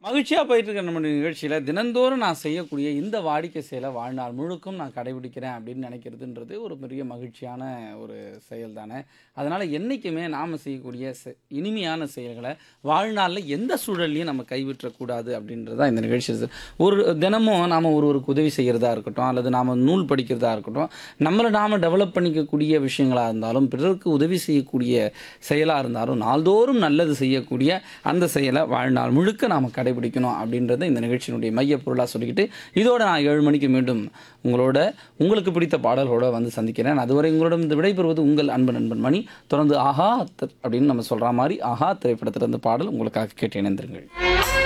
மகிழ்ச்சியாக போயிட்டு இருக்க நம்ம நிகழ்ச்சியில் தினந்தோறும் நான் செய்யக்கூடிய இந்த வாடிக்கை செயலை வாழ்நாள் முழுக்கும் நான் கடைபிடிக்கிறேன் அப்படின்னு நினைக்கிறதுன்றது ஒரு பெரிய மகிழ்ச்சியான ஒரு செயல் தானே அதனால் என்றைக்குமே நாம் செய்யக்கூடிய செ இனிமையான செயல்களை வாழ்நாளில் எந்த சூழல்லையும் நம்ம கைவிற்றக்கூடாது அப்படின்றது தான் இந்த நிகழ்ச்சி இது. ஒரு தினமும் நாம் ஒருவருக்கு உதவி செய்கிறதா இருக்கட்டும் அல்லது நாம் நூல் படிக்கிறதா இருக்கட்டும் நம்மளை நாம் டெவலப் பண்ணிக்கக்கூடிய விஷயங்களாக இருந்தாலும் பிறருக்கு உதவி செய்யக்கூடிய செயலாக இருந்தாலும் நாள்தோறும் நல்லது செய்யக்கூடிய அந்த செயலை வாழ்நாள் முழுக்க நாம் கடைபிடிக்கணும் அப்படின்றத இந்த நிகழ்ச்சியினுடைய மைய பொருளாக சொல்லிக்கிட்டு இதோட நான் ஏழு மணிக்கு மீண்டும் உங்களோட உங்களுக்கு பிடித்த பாடல்களோட வந்து சந்திக்கிறேன் அதுவரை உங்களிடம் இந்த விடைபெறுவது உங்கள் அன்பு நண்பன் மணி தொடர்ந்து ஆஹா த- அப்படின்னு நம்ம சொல்கிற மாதிரி ஆஹா திரைப்படத்திலிருந்து பாடல் உங்களுக்காக கேட்டு இணைந்திருங்கள்